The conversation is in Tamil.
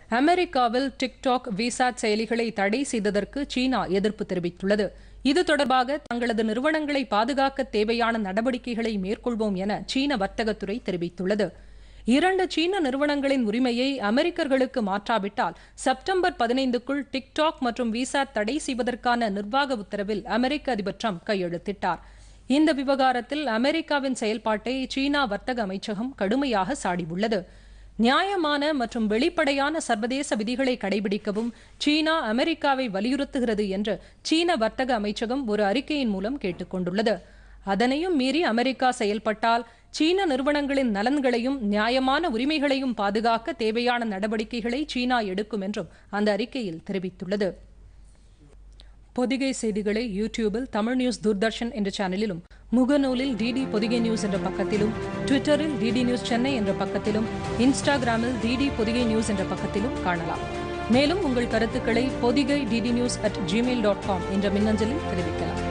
அமெரிக்காவில் டிக்டாக் விசாட் செயலிகளை தடை செய்ததற்கு சீனா எதிர்ப்பு தெரிவித்துள்ளது இது தொடர்பாக தங்களது நிறுவனங்களை பாதுகாக்க தேவையான நடவடிக்கைகளை மேற்கொள்வோம் என சீன வர்த்தகத்துறை தெரிவித்துள்ளது இரண்டு சீன நிறுவனங்களின் உரிமையை அமெரிக்கர்களுக்கு மாற்றாவிட்டால் செப்டம்பர் பதினைந்துக்குள் டிக்டாக் மற்றும் விசாட் தடை செய்வதற்கான நிர்வாக உத்தரவில் அமெரிக்க அதிபர் ட்ரம்ப் கையெழுத்திட்டார் இந்த விவகாரத்தில் அமெரிக்காவின் செயல்பாட்டை சீனா வர்த்தக அமைச்சகம் கடுமையாக சாடியுள்ளது நியாயமான மற்றும் வெளிப்படையான சர்வதேச விதிகளை கடைபிடிக்கவும் சீனா அமெரிக்காவை வலியுறுத்துகிறது என்று சீன வர்த்தக அமைச்சகம் ஒரு அறிக்கையின் மூலம் கேட்டுக் கொண்டுள்ளது அதனையும் மீறி அமெரிக்கா செயல்பட்டால் சீன நிறுவனங்களின் நலன்களையும் நியாயமான உரிமைகளையும் பாதுகாக்க தேவையான நடவடிக்கைகளை சீனா எடுக்கும் என்றும் அந்த அறிக்கையில் தெரிவித்துள்ளது பொதிகை செய்திகளை யூடியூபில் தமிழ் நியூஸ் தூர்தர்ஷன் என்ற சேனலிலும் முகநூலில் டிடி பொதிகை நியூஸ் என்ற பக்கத்திலும் ட்விட்டரில் டிடி நியூஸ் சென்னை என்ற பக்கத்திலும் இன்ஸ்டாகிராமில் டிடி பொதிகை நியூஸ் என்ற பக்கத்திலும் காணலாம் மேலும் உங்கள் கருத்துக்களை Pothigai DD news at Gmail dot com என்ற மின்னஞ்சலில் தெரிவிக்கலாம்